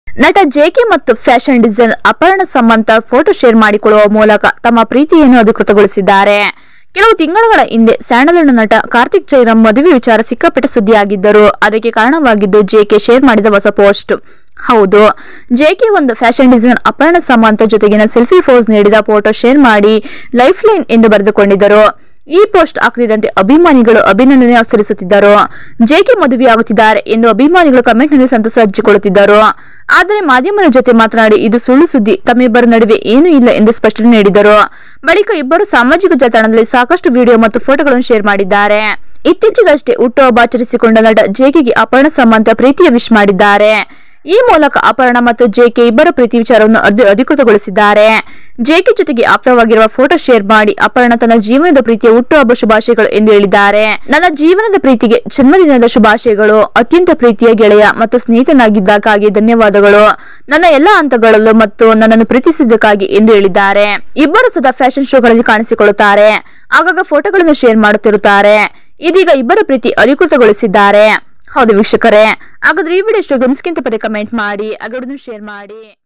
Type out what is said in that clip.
ನಟ ಜೆಕೆ ಮತ್ತು fashion design Aparna ಸಂಬಂಧ ಫೋಟೋ ಶೇರ್ ಮಾಡಿಕೊಳ್ಳುವ ಮೂಲಕ ತಮ್ಮ ಪ್ರೀತಿಯನ್ನು ಅಧಿಕೃತಗೊಳಿಸಿದ್ದಾರೆ ಕೆಲವು ತಿಂಗಳುಗಳ ಹಿಂದೆ ಸ್ಯಾಂಡಲ್ವುಡ್ ನಟ ಕಾರ್ತಿಕ್ ಜೈರಾಮ್ ಮದುವೆ ವಿಚಾರ ಸಿಕ್ಕಾಪಟ್ಟೆ ಸುದ್ದಿಯಾಗಿದ್ದರು ಅದಕ್ಕೆ ಕಾರಣವಾಗಿದ್ದು ಜೆಕೆ ಶೇರ್ ಮಾಡಿದ ಹೊಸ ಪೋಸ್ಟ್ ಹೌದು ಜೆಕೆ ಒಂದು ಫ್ಯಾಷನ್ ಡಿಸೈನರ್ ಅಪರ್ಣ ಸಮಂತ ಜೊತೆಗಿನ ಸೆಲ್ಫಿ ಫೋಸ್ ನೀಡಿದ ಫೋಟೋ ಶೇರ್ ಮಾಡಿ ಲೈಫ್ ಲೈನ್ ಎಂದು ಬರೆದುಕೊಂಡಿದ್ದರು ಈ ಪೋಸ್ಟ್ ಹಾಕದಿದ್ದಂತೆ ಅಭಿಮಾನಿಗಳು ಅಭಿನಂದನೆ ಸಲ್ಲಿಸುತ್ತಿದ್ದರು ಜೆಕೆ ಮದುವೆಯಾಗುತ್ತಿದ್ದಾರೆ ಎಂದು ಅಭಿಮಾನಿಗಳು ಕಮೆಂಟ್ನಲ್ಲಿ ಸಂತಸ ಹಂಚಿಕೊಳ್ಳುತ್ತಿದ್ದರು ಆದರೆ ಮಾಧ್ಯಮದ ಜೊತೆ ಮಾತನಾಡಿ ಇದು ಸುಳ್ಳು ಸುದ್ದಿ ತಮ್ಮಿಬ್ಬರ ನಡುವೆ ಏನೂ ಇಲ್ಲ ಎಂದು ಸ್ಪಷ್ಟನೆ ನೀಡಿದರು ಬಳಿಕ ಇಬ್ಬರು ಸಾಮಾಜಿಕ ಜಾಲತಾಣದಲ್ಲಿ ಸಾಕಷ್ಟು ವಿಡಿಯೋ ಮತ್ತು ಫೋಟೋಗಳನ್ನು ಶೇರ್ ಮಾಡಿದ್ದಾರೆ ಇತ್ತೀಚೆಗಷ್ಟೇ ಹುಟ್ಟುಹಬ್ಬ ಆಚರಿಸಿಕೊಂಡ ನಟ ಜೆಕೆಗೆ ಅಪರ್ಣ ಸಂಬಂಧ ಪ್ರೀತಿಯ ವಿಶ್ ಮಾಡಿದ್ದಾರೆ ಈ ಮೂಲಕ ಅಪರ್ಣ ಮತ್ತು ಜೆಕೆ ಇಬ್ಬರ ಪ್ರೀತಿ ವಿಚಾರವನ್ನು ಅಧಿ- ಅಧಿಕೃತಗೊಳಿಸಿದ್ದಾರೆ ಜೆಕೆ ಜೊತೆಗೆ ಆಪ್ತವಾಗಿರುವ ಫೋಟೋ ಶೇರ್ ಮಾಡಿ ಅಪರ್ಣ ತನ್ನ ಜೀವನದ ಪ್ರೀತಿಯ ಹುಟ್ಟುಹಬ್ಬ ಶುಭಾಶಯಗಳು ಎಂದು ಹೇಳಿದ್ದಾರೆ ನನ್ನ ಜೀವನದ ಪ್ರೀತಿಗೆ ಜನ್ಮದಿನದ ಶುಭಾಶಯಗಳು ಅತ್ಯಂತ ಪ್ರೀತಿಯ ಗೆಳೆಯ ಮತ್ತು ಸ್ನೇಹಿತನಾಗಿದ್ದಕ್ಕಾಗಿ ಧನ್ಯವಾದಗಳು ನನ್ನ ಎಲ್ಲಾ ಹಂತಗಳಲ್ಲೂ ಮತ್ತು ನನ್ನನ್ನು ಪ್ರೀತಿಸಿದ್ದಕ್ಕಾಗಿ ಎಂದು ಹೇಳಿದ್ದಾರೆ ಇಬ್ಬರು ಸದಾ ಫ್ಯಾಷನ್ ಶೋಗಳಲ್ಲಿ ಕಾಣಿಸಿಕೊಳ್ಳುತ್ತಾರೆ ಆಗಾಗ ಫೋಟೋಗಳನ್ನು ಶೇರ್ ಮಾಡುತ್ತಿರುತ್ತಾರೆ ಇದೀಗ ಇಬ್ಬರ ಪ್ರೀತಿ ಅಧಿಕೃತಗೊಳಿಸಿದ್ದಾರೆ ಹೌದು ವೀಕ್ಷಕರೇ ಹಾಗಾದ್ರೆ ಈ ವಿಡಿಯೋ ಇಷ್ಟ ಗಮನಿಸ್ಕಿಂತ ಪದೇ ಕಮೆಂಟ್ ಮಾಡಿ ಹಾಗಾದ್ರೆ ಶೇರ್ ಮಾಡಿ